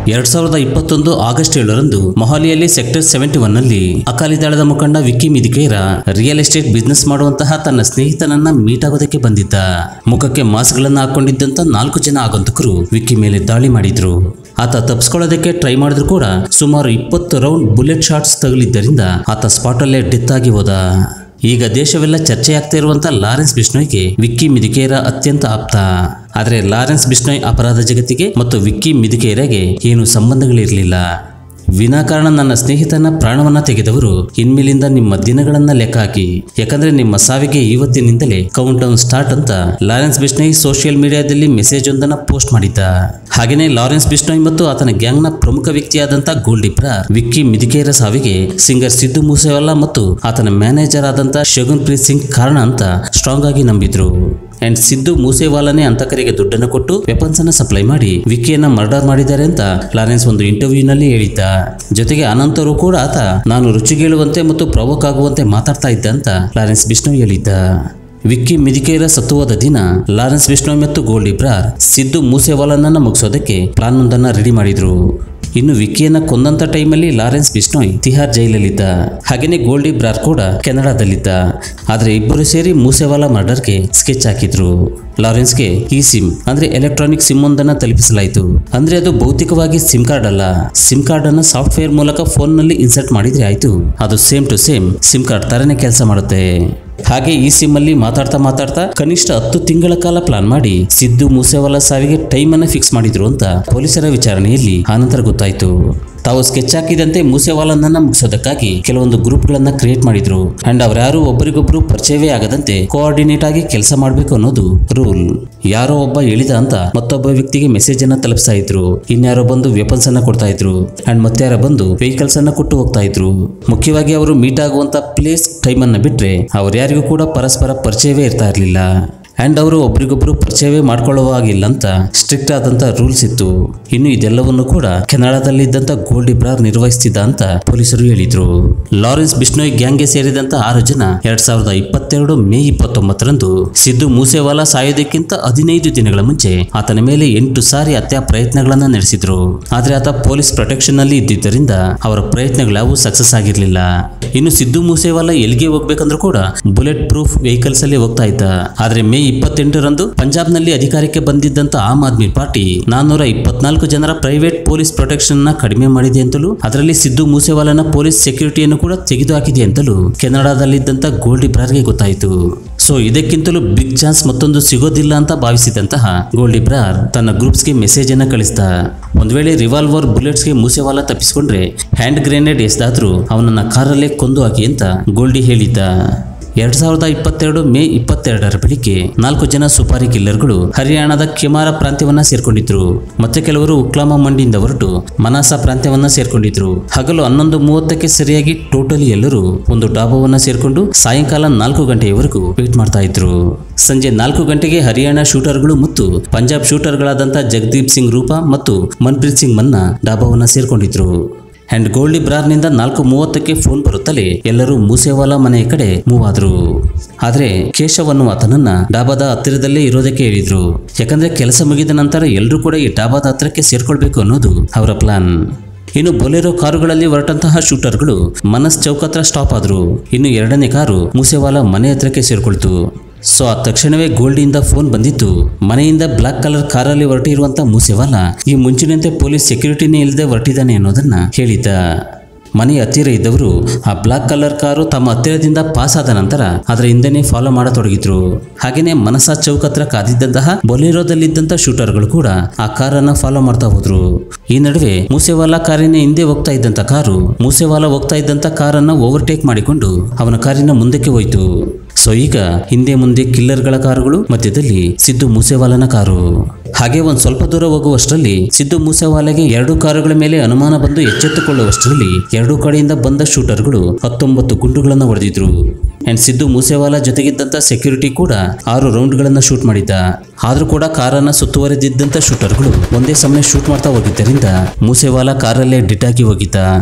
ಎರಡ್ ಸಾವಿರದ ಇಪ್ಪತ್ತೊಂದು ಆಗಸ್ಟ್ ಏಳರಂದು ಮೊಹಾಲಿಯಲ್ಲಿ ಸೆಕ್ಟರ್ ಸೆವೆಂಟಿ ಒನ್ ನಲ್ಲಿ ಅಕಾಲಿ ದಳದ ಮುಖಂಡ Vicky Middukhera real estate business ಮಾಡುವಂತಹ ತನ್ನ ಸ್ನೇಹಿತನನ್ನ ಮೀಟ್ ಆಗೋದಕ್ಕೆ ಬಂದಿದ್ದ ಮುಖಕ್ಕೆ ಮಾಸ್ಕ್ಗಳನ್ನ ಹಾಕೊಂಡಿದ್ದಂತ ನಾಲ್ಕು ಜನ ಆಗಂತಕರು ವಿಕ್ಕಿ ಮೇಲೆ ದಾಳಿ ಮಾಡಿದ್ರು ಆತ ತಪ್ಪಿಸ್ಕೊಳ್ಳೋದಕ್ಕೆ ಟ್ರೈ ಮಾಡಿದ್ರು ಕೂಡ ಸುಮಾರು ಇಪ್ಪತ್ತು ರೌಂಡ್ ಬುಲೆಟ್ ಶಾಟ್ಸ್ ತಗುಲಿದ್ದರಿಂದ ಆತ ಸ್ಪಾಟಲ್ಲೇ ಡೆತ್ ಆಗಿ ಹೋದ ಈಗ ದೇಶವೆಲ್ಲ ಚರ್ಚೆಯಾಗ್ತಾ ಇರುವಂತ ಲಾರೆನ್ಸ್ ಬಿಷ್ಣೋಯ್ಗೆ ವಿಕ್ಕಿ ಮಿದಿಕೇರ ಅತ್ಯಂತ ಆಪ್ತ ಆದರೆ ಲಾರೆನ್ಸ್ ಬಿಷ್ಣೋಯ್ ಅಪರಾಧ ಜಗತ್ತಿಗೆ ಮತ್ತು ವಿಕ್ಕಿ ಮಿದಿಕೇರಗೆ ಏನು ಸಂಬಂಧಗಳಿರಲಿಲ್ಲ ವಿನಾಕಾರಣ ನನ್ನ ಸ್ನೇಹಿತನ ಪ್ರಾಣವನ್ನ ತೆಗೆದವರು ಇನ್ಮೇಲಿಂದ ನಿಮ್ಮ ದಿನಗಳನ್ನ ಲೆಕ್ಕ ಹಾಕಿ ಯಾಕಂದ್ರೆ ನಿಮ್ಮ ಸಾವಿಗೆ ಇವತ್ತಿನಿಂದಲೇ ಕೌಂಟ್ ಡೌನ್ ಸ್ಟಾರ್ಟ್ ಅಂತ ಲಾರೆನ್ಸ್ ಬಿಷ್ಣೋಯ್ ಸೋಷಿಯಲ್ ಮೀಡಿಯಾದಲ್ಲಿ ಮೆಸೇಜ್ ಒಂದನ್ನ ಪೋಸ್ಟ್ ಮಾಡಿದ್ದ ಹಾಗೇನೆ ಲಾರೆನ್ಸ್ ಬಿಷ್ಣೋಯ್ ಮತ್ತು ಆತನ ಗ್ಯಾಂಗ್ನ ಪ್ರಮುಖ ವ್ಯಕ್ತಿಯಾದಂತ ಗೋಲ್ಡಿಪ್ರ ವಿಕ್ಕಿ ಮಿದಿಕೇರ ಸಾವಿಗೆ ಸಿಂಗರ್ ಸಿದ್ದು ಮೂಸೇವಾಲಾ ಮತ್ತು ಆತನ ಮ್ಯಾನೇಜರ್ ಆದಂತ ಶಗುನ್ ಪ್ರೀತ್ ಸಿಂಗ್ ಕಾರಣ ಅಂತ ಸ್ಟ್ರಾಂಗ್ ಆಗಿ ನಂಬಿದ್ರು ಅಂಡ್ ಸಿದ್ದು ಮೂಸೇವಾಲನೇ ಅಂತಕರಿಗೆ ದುಡ್ಡನ್ನು ಕೊಟ್ಟು ವೆಪನ್ಸ್ ಅನ್ನ ಸಪ್ಲೈ ಮಾಡಿ ವಿಕ್ಕಿಯನ್ನ ಮರ್ಡರ್ ಮಾಡಿದ್ದಾರೆ ಅಂತ ಲಾರೆನ್ಸ್ ಒಂದು ಇಂಟರ್ವ್ಯೂನಲ್ಲಿ ಹೇಳಿದ್ದ ಜೊತೆಗೆ ಅನಂತರು ಕೂಡ ಆತ ನಾನು ರುಚಿಗೇಳುವಂತೆ ಮತ್ತು ಪ್ರವೋಕ್ ಆಗುವಂತೆ ಮಾತಾಡ್ತಾ ಇದ್ದ ಅಂತ ಲಾರೆನ್ಸ್ ಬಿಷ್ಣು ಹೇಳಿದ್ದ ವಿಕ್ಕಿ ಮಿದಿಕೇರ ಸತ್ತು ಹೋದ ದಿನ ಲಾರೆನ್ಸ್ ಬಿಷ್ಣೋಯ್ ಮತ್ತು ಗೋಲ್ಡ್ ಇಬ್ರಾರ್ ಸಿದ್ದು ಮೂಸೇವಾಲನನ್ನ ಮುಗಿಸೋದಕ್ಕೆ ಪ್ಲಾನ್ ಒಂದನ್ನ ರೆಡಿ ಮಾಡಿದ್ರು ಇನ್ನು ವಿಕ್ಕಿಯನ್ನ ಕೊಂದಂತ ಟೈಮಲ್ಲಿ ಲಾರೆನ್ಸ್ ಬಿಷ್ಣೋಯ್ ತಿಹಾರ್ ಜೈಲಲ್ಲಿದ್ದ ಹಾಗೇನೆ ಗೋಲ್ಡಿ ಬ್ರಾರ್ ಕೂಡ ಕೆನಡಾದಲ್ಲಿದ್ದ ಆದ್ರೆ ಇಬ್ಬರು ಸೇರಿ ಮೂಸೆವಾಲಾ ಮರ್ಡರ್ಗೆ ಸ್ಕೆಚ್ ಹಾಕಿದ್ರು ಲಾರೆನ್ಸ್ಗೆ ಈ ಸಿಮ್ ಅಂದ್ರೆ ಎಲೆಕ್ಟ್ರಾನಿಕ್ ಸಿಮ್ ಒಂದನ್ನ ತಲುಪಿಸಲಾಯಿತು ಅಂದ್ರೆ ಅದು ಭೌತಿಕವಾಗಿ ಸಿಮ್ ಕಾರ್ಡ್ ಅಲ್ಲ ಸಿಮ್ ಕಾರ್ಡ್ ಅನ್ನ ಸಾಫ್ಟ್ವೇರ್ ಮೂಲಕ ಫೋನ್ ನಲ್ಲಿ ಇನ್ಸರ್ಟ್ ಮಾಡಿದ್ರೆ ಆಯ್ತು ಅದು same to same SIM card ತರನೇ ಕೆಲಸ ಮಾಡುತ್ತೆ ಹಾಗೆ ಈ ಸಿಮ್ ಅಲ್ಲಿ ಮಾತಾಡ್ತಾ ಮಾತಾಡ್ತಾ ಕನಿಷ್ಠ ಹತ್ತು ತಿಂಗಳ ಕಾಲ ಪ್ಲಾನ್ ಮಾಡಿ ಸಿದ್ದು ಮೂಸೇವಾಲಾ ಸಾವಿಗೆ ಟೈಮ್ ಅನ್ನ ಫಿಕ್ಸ್ ಮಾಡಿದ್ರು ಅಂತ ಪೊಲೀಸರ ವಿಚಾರಣೆಯಲ್ಲಿ ಆನಂತರ ಗೊತ್ತಾಯ್ತು ತಾವು ಸ್ಕೆಚ್ ಹಾಕಿದಂತೆ ಮೂಸೇವಾಲನನ್ನ ಮುಗಿಸೋದಕ್ಕಾಗಿ ಕೆಲವೊಂದು ಗ್ರೂಪ್ಗಳನ್ನ ಕ್ರಿಯೇಟ್ ಮಾಡಿದ್ರು ಅಂಡ್ ಅವ್ರ್ಯಾರು ಒಬ್ಬರಿಗೊಬ್ರು ಪರಿಚಯವೇ ಆಗದಂತೆ ಕೋಆರ್ಡಿನೇಟ್ ಆಗಿ ಕೆಲಸ ಮಾಡಬೇಕು ಅನ್ನೋದು ರೂಲ್ ಯಾರೋ ಒಬ್ಬ ಹೇಳಿದ ಅಂತ ಮತ್ತೊಬ್ಬ ವ್ಯಕ್ತಿಗೆ ಮೆಸೇಜ್ ಅನ್ನ ತಲುಪಿಸ್ತಾ ಇದ್ರು ಇನ್ಯಾರೋ ಬಂದು ವೆಪನ್ಸ್ ಅನ್ನ ಕೊಡ್ತಾ ಇದ್ರು ಅಂಡ್ ಮತ್ತಾರ ಬಂದು ವೆಹಿಕಲ್ಸ್ ಅನ್ನ ಕೊಟ್ಟು ಹೋಗ್ತಾ ಇದ್ರು ಮುಖ್ಯವಾಗಿ ಅವರು ಮೀಟ್ ಆಗುವಂತ ಪ್ಲೇಸ್ ಟೈಮ್ ಅನ್ನ ಬಿಟ್ರೆ ಅವ್ರ್ಯಾರಿಗೂ ಕೂಡ ಪರಸ್ಪರ ಪರಿಚಯವೇ ಇರ್ತಾ ಇರಲಿಲ್ಲ ಆ್ಯಂಡ್ ಅವರು ಒಬ್ರಿಗೊಬ್ರು ಪರಿಚಯವೇ ಮಾಡ್ಕೊಳ್ಳುವ ಹಾಗಿಲ್ಲ ಅಂತ ಸ್ಟ್ರಿಕ್ಟ್ ಆದಂತ ರೂಲ್ಸ್ ಇತ್ತು ಇನ್ನು ಇದೆಲ್ಲವನ್ನು ಕೂಡ ಕೆನಡಾದಲ್ಲಿದ್ದಂತ ಗೋಲ್ಡ್ ಇಬ್ರಾರ್ ನಿರ್ವಹಿಸ್ತಿದ್ದ ಅಂತ ಪೊಲೀಸರು ಹೇಳಿದ್ರು ಲಾರೆನ್ಸ್ ಬಿಷ್ಣೋಯ್ ಗ್ಯಾಂಗ್ಗೆ ಸೇರಿದಂತ ಆರು ಜನ ಎರಡ್ ಸಾವಿರದ ಇಪ್ಪತ್ತೆರಡು ಮೇ ಇಪ್ಪತ್ತೊಂಬತ್ತರಂದು ಸಿದ್ದು ಮೂಸೇವಾಲಾ ಸಾಯೋದಕ್ಕಿಂತ ಹದಿನೈದು ದಿನಗಳ ಮುಂಚೆ ಆತನ ಮೇಲೆ ಎಂಟು ಸಾರಿ ಹತ್ಯಾ ಪ್ರಯತ್ನಗಳನ್ನ ನಡೆಸಿದ್ರು ಆದ್ರೆ ಆತ ಪೊಲೀಸ್ ಪ್ರೊಟೆಕ್ಷನ್ ನಲ್ಲಿ ಇದ್ದಿದ್ದರಿಂದ ಅವರ ಪ್ರಯತ್ನಗಳ್ಯಾವು ಸಕ್ಸಸ್ ಆಗಿರ್ಲಿಲ್ಲ ಇನ್ನು ಸಿದ್ದು ಮೂಸೇವಾಲಾ ಎಲ್ಲಿಗೆ ಹೋಗ್ಬೇಕಂದ್ರೂ ಕೂಡ ಬುಲೆಟ್ ಪ್ರೂಫ್ ವೆಹಿಕಲ್ಸ್ ಅಲ್ಲಿ ಹೋಗ್ತಾ ಇದ್ದ ಆದ್ರೆ ಮೇ ಇಪ್ಪತ್ತೆಂಟರಂದು ಪಂಜಾಬ್ನಲ್ಲಿ ಅಧಿಕಾರಕ್ಕೆ ಬಂದಿದ್ದಂತ ಆಮ್ ಆದ್ಮಿ ಪಾರ್ಟಿ ನಾನ್ನೂರ ಇಪ್ಪತ್ನಾಲ್ಕು ಜನರ ಪ್ರೈವೇಟ್ ಪೊಲೀಸ್ ಪ್ರೊಟೆಕ್ಷನ್ ನ ಕಡಿಮೆ ಮಾಡಿದೆ ಅಂತಲೂ ಅದರಲ್ಲಿ ಸಿದ್ದು ಮೂಸೇವಾಲನ ಪೊಲೀಸ್ ಸೆಕ್ಯೂರಿಟಿಯನ್ನು ಕೂಡ ತೆಗೆದುಹಾಕಿದೆ ಅಂತಲೂ ಕೆನಡಾದಲ್ಲಿದ್ದಂತ ಗೋಲ್ಡ್ ಇಬ್ರಾರ್ಗೆ ಗೊತ್ತಾಯಿತು ಸೊ ಇದಕ್ಕಿಂತಲೂ ಬಿಗ್ ಚಾನ್ಸ್ ಮತ್ತೊಂದು ಸಿಗೋದಿಲ್ಲ ಅಂತ ಭಾವಿಸಿದಂತಹ ಗೋಲ್ಡ್ ಇಬ್ರಾರ್ ತನ್ನ ಗ್ರೂಪ್ಸ್ಗೆ ಮೆಸೇಜ್ ಅನ್ನ ಕಳಿಸ್ದ ಒಂದ್ ವೇಳೆ ರಿವಾಲ್ವರ್ ಬುಲೆಟ್ಸ್ಗೆ ಮೂಸೇವಾಲ ತಪ್ಪಿಸ್ಕೊಂಡ್ರೆ ಹ್ಯಾಂಡ್ ಗ್ರೆನೇಡ್ ಎಸ್ದಾದ್ರೂ ಅವನನ್ನ ಕಾರಲ್ಲೇ ಕೊಂದು ಹಾಕಿ ಅಂತ ಗೋಲ್ಡಿ ಹೇಳಿದ್ದ ಎರಡ್ ಸಾವಿರದ ಇಪ್ಪತ್ತೆರಡು ಮೇ ಇಪ್ಪತ್ತೆರಡರ ಬೆಳಿಗ್ಗೆ ನಾಲ್ಕು ಜನ ಸುಪಾರಿ ಕಿಲ್ಲರ್ಗಳು ಹರಿಯಾಣದ ಕಿಮಾರ ಪ್ರಾಂತ್ಯವನ್ನ ಸೇರ್ಕೊಂಡಿದ್ರು ಮತ್ತೆ ಕೆಲವರು ಉಕ್ಲಾಮ ಮಂಡಿಯಿಂದ ಹೊರಟು ಮನಾಸ ಪ್ರಾಂತ್ಯವನ್ನ ಸೇರ್ಕೊಂಡಿದ್ರು ಹಗಲು ಹನ್ನೊಂದು ಮೂವತ್ತಕ್ಕೆ ಸರಿಯಾಗಿ ಟೋಟಲಿ ಎಲ್ಲರೂ ಒಂದು ಡಾಬಾವನ್ನ ಸೇರ್ಕೊಂಡು ಸಾಯಂಕಾಲ ನಾಲ್ಕು ಗಂಟೆಯವರೆಗೂ ವೇಟ್ ಮಾಡ್ತಾ ಇದ್ರು ಸಂಜೆ ನಾಲ್ಕು ಗಂಟೆಗೆ ಹರಿಯಾಣ ಶೂಟರ್ಗಳು ಮತ್ತು ಪಂಜಾಬ್ ಶೂಟರ್ಗಳಾದಂಥ ಜಗದೀಪ್ ಸಿಂಗ್ ರೂಪ ಮತ್ತು ಮನ್ಪ್ರೀತ್ ಸಿಂಗ್ ಮನ್ನ ಡಾಬಾವನ್ನ ಸೇರ್ಕೊಂಡಿದ್ರು ಅಂಡ್ ಗೋಲ್ಡಿ ಬ್ರಾರ್ನಿಂದ ನಾಲ್ಕು ಮೂವತ್ತಕ್ಕೆ ಫೋನ್ ಬರುತ್ತಲೇ ಎಲ್ಲರೂ ಮೂಸೇವಾಲಾ ಮನೆಯ ಕಡೆ ಮೂವ್ ಆದ್ರು ಆದ್ರೆ ಕೇಶವ್ ಅನ್ನುವ ಆತನನ್ನ ಡಾಬಾದ ಹತ್ತಿರದಲ್ಲೇ ಇರೋದಕ್ಕೆ ಹೇಳಿದ್ರು ಯಾಕಂದ್ರೆ ಕೆಲಸ ಮುಗಿದ ನಂತರ ಎಲ್ಲರೂ ಕೂಡ ಈ ಡಾಬಾದ ಹತ್ರಕ್ಕೆ ಸೇರ್ಕೊಳ್ಬೇಕು ಅನ್ನೋದು ಅವರ ಪ್ಲಾನ್ ಇನ್ನು ಬೊಲೆರೋ ಕಾರುಗಳಲ್ಲಿ ಹೊರಟಂತಹ ಶೂಟರ್ಗಳು ಮನಸ್ ಚೌಕ್ ಹತ್ರ ಸ್ಟಾಪ್ ಆದ್ರು ಇನ್ನು ಎರಡನೇ ಕಾರು ಮೂಸೇವಾಲಾ ಮನೆ ಹತ್ರಕ್ಕೆ ಸೇರ್ಕೊಳ್ತು ಸೊ ಆ ತಕ್ಷಣವೇ ಗೋಲ್ಡಿಯಿಂದ ಫೋನ್ ಬಂದಿತ್ತು ಮನೆಯಿಂದ ಬ್ಲಾಕ್ ಕಲರ್ ಕಾರಲ್ಲಿ ಹೊರಟಿರುವಂತ ಮೂಸೇವಾಲಾ ಈ ಮುಂಚಿನಂತೆ ಪೊಲೀಸ್ ಸೆಕ್ಯೂರಿಟಿನೇ ಇಲ್ಲದೆ ಹೊರಟಿದ್ದಾನೆ ಅನ್ನೋದನ್ನ ಹೇಳಿದ್ದ ಮನೆ ಹತ್ತಿರ ಇದ್ದವರು ಆ ಬ್ಲಾಕ್ ಕಲರ್ ಕಾರು ತಮ್ಮ ಹತ್ತಿರದಿಂದ ಪಾಸ್ ಆದ ನಂತರ ಅದರ ಹಿಂದೆನೇ ಫಾಲೋ ಮಾಡತೊಡಗಿದ್ರು ಹಾಗೇನೆ ಮನಸಾ ಚೌಕ್ ಹತ್ರ ಕಾದಿದ್ದಂತಹ ಬೊಲೆರೋದಲ್ಲಿದ್ದಂತ ಶೂಟರ್ಗಳು ಕೂಡ ಆ ಕಾರನ್ನ ಫಾಲೋ ಮಾಡ್ತಾ ಹೋದ್ರು ಈ ನಡುವೆ ಮೂಸೇವಾಲಾ ಕಾರಿನ ಹಿಂದೆ ಹೋಗ್ತಾ ಇದ್ದಂತ ಕಾರು ಮೂಸೇವಾಲಾ ಹೋಗ್ತಾ ಇದ್ದಂತ ಕಾರನ್ನ ಓವರ್ಟೇಕ್ ಮಾಡಿಕೊಂಡು ಅವನ ಕಾರಿನ ಮುಂದಕ್ಕೆ ಹೋಯ್ತು ಸೊ ಈಗ ಹಿಂದೆ ಮುಂದೆ ಕಿಲ್ಲರ್ಗಳ ಕಾರುಗಳು ಮಧ್ಯದಲ್ಲಿ ಸಿದ್ದು ಮೂಸೇವಾಲನ ಕಾರು ಹಾಗೆ ಒಂದ್ ಸ್ವಲ್ಪ ದೂರ ಹೋಗುವಷ್ಟರಲ್ಲಿ ಸಿದ್ದು ಮೂಸೇವಾಲೆಗೆ ಎರಡು ಕಾರುಗಳ ಮೇಲೆ ಅನುಮಾನ ಬಂದು ಎಚ್ಚೆತ್ತುಕೊಳ್ಳುವಷ್ಟರಲ್ಲಿ ಎರಡೂ ಕಡೆಯಿಂದ ಬಂದ ಶೂಟರ್ಗಳು ಹತ್ತೊಂಬತ್ತು ಗುಂಡುಗಳನ್ನ ಹೊಡೆದಿದ್ರು ಅಂಡ್ ಸಿದ್ದು ಮೂಸೇವಾಲಾ ಜೊತೆಗಿದ್ದಂತ ಸೆಕ್ಯೂರಿಟಿ ಕೂಡ ಆರು ರೌಂಡ್ಗಳನ್ನ ಶೂಟ್ ಮಾಡಿದ್ದ ಆದ್ರೂ ಕೂಡ ಕಾರನ್ನ ಸುತ್ತುವರೆದಿದ್ದಂತ ಶೂಟರ್ಗಳು ಒಂದೇ ಸಮನೆ ಶೂಟ್ ಮಾಡ್ತಾ ಹೋಗಿದ್ದರಿಂದ ಮೂಸೇವಾಲಾ ಕಾರಲ್ಲೇ ಡಿಟ್ ಆಗಿ ಹೋಗಿದ್ದ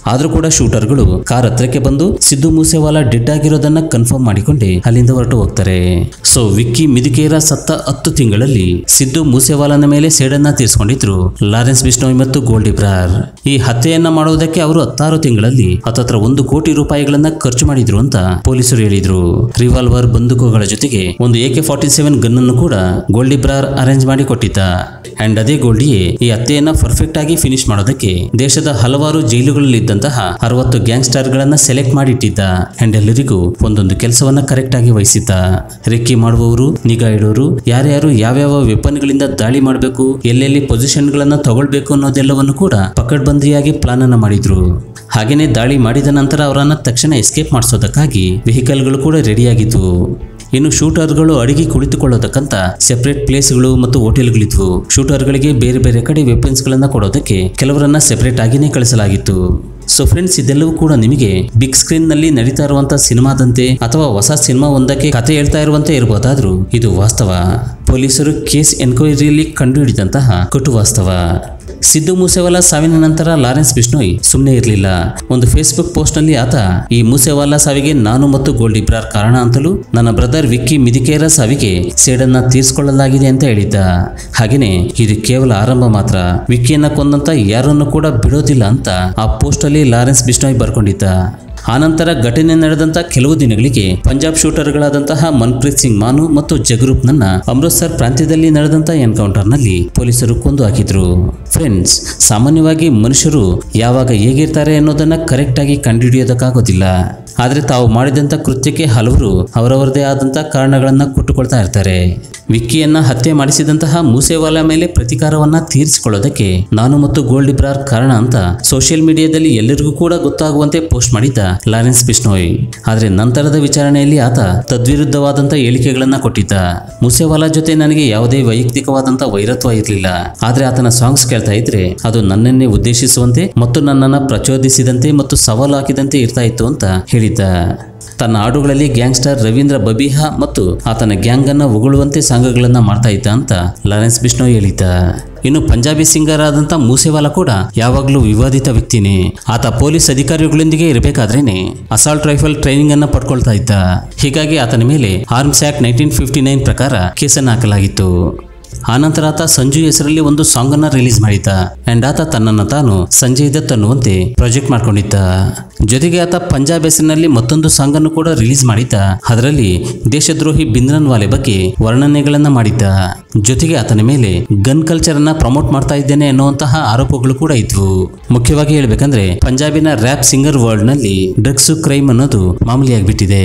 ಆದ್ರೂ ಕೂಡ ಶೂಟರ್ಗಳು ಕಾರ್ ಹತ್ರಕ್ಕೆ ಬಂದು ಸಿದ್ದು ಮೂಸೇವಾಲ ಡೆಡ್ ಆಗಿರೋದನ್ನ ಕನ್ಫರ್ಮ್ ಮಾಡಿಕೊಂಡೆ ಅಲ್ಲಿಂದ ಹೊರಟು ಹೋಗ್ತಾರೆ ಸೊ ವಿಕ್ಕಿ ಮಿದಿಕೇರ ಸತ್ತ ಹತ್ತು ತಿಂಗಳಲ್ಲಿ ಸಿದ್ದು ಮೂಸೇವಾಲನ ಮೇಲೆ ಸೇಡನ್ನ ತೀರಿಸಿಕೊಂಡಿದ್ರು ಲಾರೆನ್ಸ್ ಬಿಷ್ಣೋಯ್ ಮತ್ತು ಗೋಲ್ಡಿಬ್ರಾರ್ ಈ ಹತ್ಯೆಯನ್ನ ಮಾಡುವುದಕ್ಕೆ ಅವರು ಹತ್ತಾರು ತಿಂಗಳಲ್ಲಿ ಹತ್ತತ್ರ ಒಂದು ಕೋಟಿ ರೂಪಾಯಿಗಳನ್ನ ಖರ್ಚು ಮಾಡಿದ್ರು ಅಂತ ಪೊಲೀಸರು ಹೇಳಿದ್ರು ರಿವಾಲ್ವರ್ ಬಂದೂಕುಗಳ ಜೊತೆಗೆ ಒಂದು A K forty seven gun ಅನ್ನು ಕೂಡ ಗೋಲ್ಡಿಬ್ರಾರ್ ಅರೇಂಜ್ ಮಾಡಿ ಕೊಟ್ಟಿದ್ದ ಅಂಡ್ ಅದೇ ಗೋಲ್ಡಿಯೇ ಈ ಹತ್ಯೆಯನ್ನ ಪರ್ಫೆಕ್ಟ್ ಆಗಿ ಫಿನಿಶ್ ಮಾಡೋದಕ್ಕೆ ದೇಶದ ಹಲವಾರು ಜೈಲುಗಳಲ್ಲಿದ್ದಂತಹ ಅರವತ್ತು ಗ್ಯಾಂಗ್ಸ್ಟರ್ ಗಳನ್ನ ಸೆಲೆಕ್ಟ್ ಮಾಡಿಟ್ಟಿದ್ದ ಅಂಡ್ ಎಲ್ಲರಿಗೂ ಒಂದೊಂದು ಕೆಲಸವನ್ನ ಕರೆಕ್ಟ್ ಆಗಿ ವಹಿಸಿದ್ದ ರೆಕ್ಕಿ ಮಾಡುವವರು ನಿಗಾ ಇಡೋರು ಯಾರ್ಯಾರು ಯಾವ್ಯಾವ ವೆಪನ್ಗಳಿಂದ ದಾಳಿ ಮಾಡಬೇಕು ಎಲ್ಲೆಲ್ಲಿ ಪೊಸಿಷನ್ ಗಳನ್ನ ತಗೊಳ್ಬೇಕು ಅನ್ನೋದೆಲ್ಲವನ್ನು ಕೂಡ ಪಕಡ್ಬಂದಿಯಾಗಿ ಪ್ಲಾನ್ ಅನ್ನ ಮಾಡಿದ್ರು ಹಾಗೇನೆ ದಾಳಿ ಮಾಡಿದ ನಂತರ ಅವರನ್ನ ತಕ್ಷಣ ಎಸ್ಕೇಪ್ ಮಾಡಿಸೋದಕ್ಕಾಗಿ ವೆಹಿಕಲ್ಗಳು ಕೂಡ ರೆಡಿಯಾಗಿದ್ವು ಇನ್ನು ಶೂಟರ್ಗಳು ಅಡಿಗೆ ಕುಳಿತುಕೊಳ್ಳೋದಕ್ಕಂತ ಸೆಪರೇಟ್ ಪ್ಲೇಸ್ಗಳು ಮತ್ತು ಹೋಟೆಲ್ಗಳಿದ್ವು ಶೂಟರ್ಗಳಿಗೆ ಬೇರೆ ಬೇರೆ ಕಡೆ ವೆಪನ್ಸ್ ಗಳನ್ನ ಕೊಡೋದಕ್ಕೆ ಕೆಲವರನ್ನ ಸೆಪರೇಟ್ ಆಗಿನೇ ಕಳಿಸಲಾಗಿತ್ತು ಸೊ ಫ್ರೆಂಡ್ಸ್ ಇದೆಲ್ಲವೂ ಕೂಡ ನಿಮಗೆ ಬಿಗ್ ಸ್ಕ್ರೀನ್ ನಲ್ಲಿ ನಡೀತಾ ಇರುವಂತ ಸಿನಿಮಾದಂತೆ ಅಥವಾ ಹೊಸ ಸಿನಿಮಾ ಒಂದಕ್ಕೆ ಕತೆ ಹೇಳ್ತಾ ಇರುವಂತೆ ಇರಬಹುದಾದ್ರೂ ಇದು ವಾಸ್ತವ ಪೊಲೀಸರು ಕೇಸ್ ಎನ್ಕ್ವೈರಿಯಲ್ಲಿ ಕಂಡುಹಿಡಿದಂತಹ ಕಟು ವಾಸ್ತವ ಸಿದ್ದು ಮೂಸೇವಾಲ ಸಾವಿನ ನಂತರ ಲಾರೆನ್ಸ್ ಬಿಷ್ಣೋಯ್ ಸುಮ್ಮನೆ ಇರಲಿಲ್ಲ ಒಂದು ಫೇಸ್ಬುಕ್ ಪೋಸ್ಟ್ ನಲ್ಲಿ ಆತ ಈ ಮೂಸೇವಾಲ ಸಾವಿಗೆ ನಾನು ಮತ್ತು ಗೋಲ್ಡ್ ಇಬ್ರಾರ್ ಕಾರಣ ಅಂತಲೂ ನನ್ನ ಬ್ರದರ್ ವಿಕ್ಕಿ ಮಿದಿಕೇರ ಸಾವಿಗೆ ಸೇಡನ್ನ ತೀರಿಸಿಕೊಳ್ಳಲಾಗಿದೆ ಅಂತ ಹೇಳಿದ್ದ ಹಾಗೇನೆ ಇದು ಕೇವಲ ಆರಂಭ ಮಾತ್ರ ವಿಕ್ಕಿಯನ್ನ ಕೊಂದಂತ ಯಾರನ್ನು ಕೂಡ ಬಿಡೋದಿಲ್ಲ ಅಂತ ಆ ಪೋಸ್ಟ್ ಅಲ್ಲಿ ಲಾರೆನ್ಸ್ ಬಿಷ್ಣೋಯ್ ಬರ್ಕೊಂಡಿದ್ದ ಆನಂತರ ಘಟನೆ ನಡೆದಂತ ಕೆಲವು ದಿನಗಳಿಗೆ ಪಂಜಾಬ್ ಶೂಟರ್ಗಳಾದಂತಹ ಮನ್ಪ್ರೀತ್ ಸಿಂಗ್ ಮಾನು ಮತ್ತು ಜಗರೂಪ್ ನನ್ನ ಅಮೃತ್ಸರ್ ಪ್ರಾಂತ್ಯದಲ್ಲಿ ನಡೆದಂತ ಎನ್ಕೌಂಟರ್ನಲ್ಲಿ ಪೊಲೀಸರು ಕೊಂದು ಹಾಕಿದ್ರು ಫ್ರೆಂಡ್ಸ್ ಸಾಮಾನ್ಯವಾಗಿ ಮನುಷ್ಯರು ಯಾವಾಗ ಹೇಗಿರ್ತಾರೆ ಅನ್ನೋದನ್ನ ಕರೆಕ್ಟ್ ಆಗಿ ಕಂಡುಹಿಡಿಯೋದಕ್ಕಾಗೋದಿಲ್ಲ ಆದರೆ ತಾವು ಮಾಡಿದಂಥ ಕೃತ್ಯಕ್ಕೆ ಹಲವರು ಅವರವರದೇ ಆದಂಥ ಕಾರಣಗಳನ್ನ ಕೊಟ್ಟುಕೊಳ್ತಾ ಇರ್ತಾರೆ ವಿಕ್ಕಿಯನ್ನ ಹತ್ಯೆ ಮಾಡಿಸಿದಂತಹ ಮೂಸೇವಾಲ ಮೇಲೆ ಪ್ರತಿಕಾರವನ್ನ ತೀರಿಸಿಕೊಳ್ಳೋದಕ್ಕೆ ನಾನು ಮತ್ತು ಗೋಲ್ಡ್ ಇಬ್ರಾರ್ ಕಾರಣ ಅಂತ ಸೋಷಿಯಲ್ ಮೀಡಿಯಾದಲ್ಲಿ ಎಲ್ಲರಿಗೂ ಕೂಡ ಗೊತ್ತಾಗುವಂತೆ ಪೋಸ್ಟ್ ಮಾಡಿದ್ದ ಲಾರೆನ್ಸ್ ಬಿಷ್ಣೋಯ್ ಆದರೆ ನಂತರದ ವಿಚಾರಣೆಯಲ್ಲಿ ಆತ ತದ್ವಿರುದ್ಧವಾದಂಥ ಹೇಳಿಕೆಗಳನ್ನ ಕೊಟ್ಟಿದ್ದ ಮೂಸೇವಾಲ ಜೊತೆ ನನಗೆ ಯಾವುದೇ ವೈಯಕ್ತಿಕವಾದಂಥ ವೈರತ್ವ ಇರಲಿಲ್ಲ ಆದರೆ ಆತನ ಸಾಂಗ್ಸ್ ಕೇಳ್ತಾ ಇದ್ರೆ ಅದು ನನ್ನನ್ನೇ ಉದ್ದೇಶಿಸುವಂತೆ ಮತ್ತು ನನ್ನನ್ನು ಪ್ರಚೋದಿಸಿದಂತೆ ಮತ್ತು ಸವಾಲು ಹಾಕಿದಂತೆ ಇರ್ತಾ ಇತ್ತು ಅಂತ ಹೇಳಿದ್ದ ತನ್ನ ಹಾಡುಗಳಲ್ಲಿ ಗ್ಯಾಂಗ್ಸ್ಟರ್ ರವೀಂದ್ರ ಬಬಿಹಾ ಮತ್ತು ಆತನ ಗ್ಯಾಂಗ್ ಅನ್ನ ಹೊಗಳುವಂತೆ ಸಾಂಗ್ಗಳನ್ನ ಮಾಡ್ತಾ ಇದ್ದ ಅಂತ ಲಾರೆನ್ಸ್ ಬಿಷ್ಣೋಯ್ ಹೇಳಿದ್ದ ಇನ್ನು ಪಂಜಾಬಿ ಸಿಂಗರ್ ಆದಂತ ಮೂಸೇವಾಲ ಕೂಡ ಯಾವಾಗಲೂ ವಿವಾದಿತ ವ್ಯಕ್ತಿನೇ ಆತ ಪೊಲೀಸ್ ಅಧಿಕಾರಿಗಳೊಂದಿಗೆ ಇರಬೇಕಾದ್ರೇನೆ ಅಸಾಲ್ಟ್ ರೈಫಲ್ ಟ್ರೈನಿಂಗ್ ಅನ್ನ ಪಡ್ಕೊಳ್ತಾ ಇದ್ದ ಹೀಗಾಗಿ ಆತನ ಮೇಲೆ arms act nineteen fifty nine ಪ್ರಕಾರ ಕೇಸನ್ನು ಹಾಕಲಾಗಿತ್ತು ಆನಂತರ ಆತ ಸಂಜು ಹೆಸರಲ್ಲಿ ಒಂದು ಸಾಂಗ್ ಅನ್ನ ರಿಲೀಸ್ ಮಾಡಿದ್ದ ಅಂಡ್ ಆತ ತನ್ನನ್ನು ತಾನು ಸಂಜಯ್ ದತ್ ಅನ್ನುವಂತೆ ಪ್ರಾಜೆಕ್ಟ್ ಮಾಡ್ಕೊಂಡಿದ್ದ ಜೊತೆಗೆ ಆತ ಪಂಜಾಬ್ ಹೆಸರಿನಲ್ಲಿ ಮತ್ತೊಂದು ಸಾಂಗ್ ಅನ್ನು ಕೂಡ ರಿಲೀಸ್ ಮಾಡಿದ್ದ ಅದರಲ್ಲಿ ದೇಶದ್ರೋಹಿ ಬಿಂದ್ರನ್ ವಾಲೆ ಬಗ್ಗೆ ವರ್ಣನೆಗಳನ್ನ ಮಾಡಿದ್ದ ಜೊತೆಗೆ ಆತನ ಮೇಲೆ ಗನ್ ಕಲ್ಚರ್ ಅನ್ನ ಪ್ರಮೋಟ್ ಮಾಡ್ತಾ ಇದ್ದೇನೆ ಅನ್ನುವಂತಹ ಆರೋಪಗಳು ಕೂಡ ಇದ್ವು ಮುಖ್ಯವಾಗಿ ಹೇಳ್ಬೇಕಂದ್ರೆ ಪಂಜಾಬಿನ ರ್ಯಾಪ್ ಸಿಂಗರ್ ವರ್ಲ್ಡ್ ನಲ್ಲಿ ಡ್ರಗ್ಸ್ ಕ್ರೈಮ್ ಅನ್ನೋದು ಮಾಮೂಲಿಯಾಗ್ಬಿಟ್ಟಿದೆ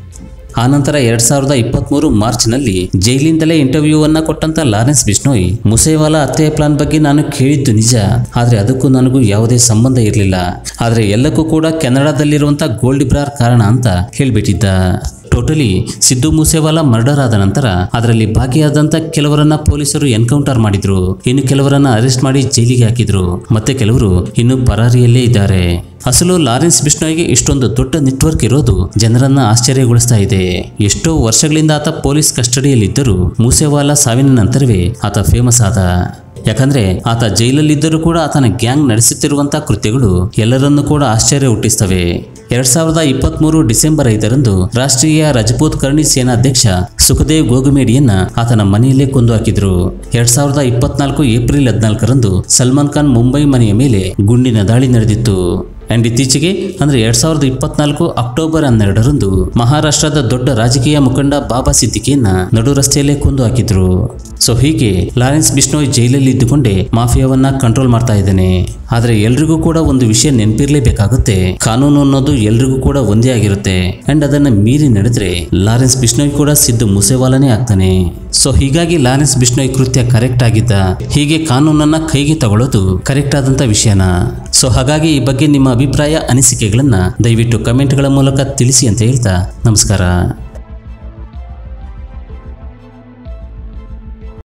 ಆನಂತರ ಎರಡ್ ಸಾವಿರದ ಇಪ್ಪತ್ಮೂರು ಮಾರ್ಚ್ನಲ್ಲಿ ಜೈಲಿಂದಲೇ ಇಂಟರ್ವ್ಯೂ ಅನ್ನ ಕೊಟ್ಟಂತ ಲಾರೆನ್ಸ್ ಬಿಷ್ಣೋಯ್ ಮುಸೇವಾಲ ಹತ್ಯೆ ಪ್ಲಾನ್ ಬಗ್ಗೆ ನಾನು ಕೇಳಿದ್ದು ನಿಜ ಆದ್ರೆ ಅದಕ್ಕೂ ನನಗೂ ಯಾವುದೇ ಸಂಬಂಧ ಇರಲಿಲ್ಲ ಆದ್ರೆ ಎಲ್ಲಕ್ಕೂ ಕೂಡ ಕೆನಡಾದಲ್ಲಿರುವಂತ ಗೋಲ್ಡ್ ಬ್ರಾರ್ ಕಾರಣ ಅಂತ ಹೇಳ್ಬಿಟ್ಟಿದ್ದ ಟೋಟಲಿ ಸಿದ್ದು ಮೂಸೇವಾಲ ಮರ್ಡರ್ ಆದ ನಂತರ ಅದರಲ್ಲಿ ಭಾಗಿಯಾದಂತ ಕೆಲವರನ್ನ ಪೊಲೀಸರು ಎನ್ಕೌಂಟರ್ ಮಾಡಿದ್ರು ಇನ್ನು ಕೆಲವರನ್ನ ಅರೆಸ್ಟ್ ಮಾಡಿ ಜೈಲಿಗೆ ಹಾಕಿದ್ರು ಮತ್ತೆ ಕೆಲವರು ಇನ್ನು ಪರಾರಿಯಲ್ಲೇ ಇದ್ದಾರೆ ಅಸಲು ಲಾರೆನ್ಸ್ ಬಿಷ್ಣೋಯ್ಗೆ ಇಷ್ಟೊಂದು ದೊಡ್ಡ ನೆಟ್ವರ್ಕ್ ಇರೋದು ಜನರನ್ನ ಆಶ್ಚರ್ಯಗೊಳಿಸ್ತಾ ಇದೆ ಎಷ್ಟೋ ವರ್ಷಗಳಿಂದ ಆತ ಪೊಲೀಸ್ ಕಸ್ಟಡಿಯಲ್ಲಿದ್ದರೂ ಮೂಸೇವಾಲ ಸಾವಿನ ನಂತರವೇ ಆತ ಫೇಮಸ್ ಆದ ಯಾಕಂದ್ರೆ ಆತ ಜೈಲಲ್ಲಿದ್ದರೂ ಕೂಡ ಆತನ ಗ್ಯಾಂಗ್ ನಡೆಸುತ್ತಿರುವಂತಹ ಕೃತ್ಯಗಳು ಎಲ್ಲರನ್ನೂ ಕೂಡ ಆಶ್ಚರ್ಯ ಹುಟ್ಟಿಸ್ತವೆ ಎರಡ್ ಸಾವಿರದ ಇಪ್ಪತ್ಮೂರು ಡಿಸೆಂಬರ್ ಐದರಂದು ರಾಷ್ಟ್ರೀಯ ರಜಪೂತ್ ಕರ್ಣಿ ಸೇನಾಧ್ಯಕ್ಷ ಸುಖದೇವ್ ಗೋಗುಮೇಡಿಯನ್ನ ಆತನ ಮನೆಯಲ್ಲೇ ಕೊಂದು ಹಾಕಿದ್ರು ಎರಡ್ ಸಾವಿರದ ಇಪ್ಪತ್ನಾಲ್ಕು ಏಪ್ರಿಲ್ ಹದಿನಾಲ್ಕರಂದು ಸಲ್ಮಾನ್ ಖಾನ್ ಮುಂಬೈ ಮನೆಯ ಮೇಲೆ ಗುಂಡಿನ ದಾಳಿ ನಡೆದಿತ್ತು ಅಂಡ್ ಇತ್ತೀಚೆಗೆ ಅಂದ್ರೆ ಎರಡ್ ಸಾವಿರದ ಇಪ್ಪತ್ನಾಲ್ಕು ಅಕ್ಟೋಬರ್ ಹನ್ನೆರಡರಂದು ಮಹಾರಾಷ್ಟ್ರದ ದೊಡ್ಡ ರಾಜಕೀಯ ಮುಖಂಡ ಬಾಬಾ ಸಿದ್ದಿಕಿಯನ್ನ ನಡು ರಸ್ತೆಯಲ್ಲೇ ಕೊಂದು ಹಾಕಿದ್ರು ಸೊ ಹೀಗೆ ಲಾರೆನ್ಸ್ ಬಿಷ್ಣೋಯ್ ಜೈಲಲ್ಲಿ ಇದ್ದುಕೊಂಡೇ ಮಾಫಿಯಾವನ್ನ ಕಂಟ್ರೋಲ್ ಮಾಡ್ತಾ ಇದ್ದಾನೆ ಆದ್ರೆ ಎಲ್ರಿಗೂ ಕೂಡ ಒಂದು ವಿಷಯ ನೆನಪಿರ್ಲೇಬೇಕಾಗುತ್ತೆ ಕಾನೂನು ಅನ್ನೋದು ಎಲ್ರಿಗೂ ಕೂಡ ಒಂದೇ ಆಗಿರುತ್ತೆ ಅಂಡ್ ಅದನ್ನ ಮೀರಿ ನಡೆದ್ರೆ ಲಾರೆನ್ಸ್ ಬಿಷ್ಣೋಯ್ ಕೂಡ ಸಿದ್ದು ಮುಸೇವಾಲನೇ ಆಗ್ತಾನೆ ಸೊ ಹೀಗಾಗಿ ಲಾರೆನ್ಸ್ ಬಿಷ್ಣೋಯ್ ಕೃತ್ಯ ಕರೆಕ್ಟ್ ಆಗಿದ್ದ ಹೀಗೆ ಕಾನೂನನ್ನ ಕೈಗೆ ತಗೊಳ್ಳೋದು ಕರೆಕ್ಟ್ ಆದಂತ ವಿಷಯನ ಸೊ ಹಾಗಾಗಿ ಈ ಬಗ್ಗೆ ನಿಮ್ಮ ಅಭಿಪ್ರಾಯ ಅನಿಸಿಕೆಗಳನ್ನ ದಯವಿಟ್ಟು ಕಮೆಂಟ್ಗಳ ಮೂಲಕ ತಿಳಿಸಿ ಅಂತ ಹೇಳ್ತಾ ನಮಸ್ಕಾರ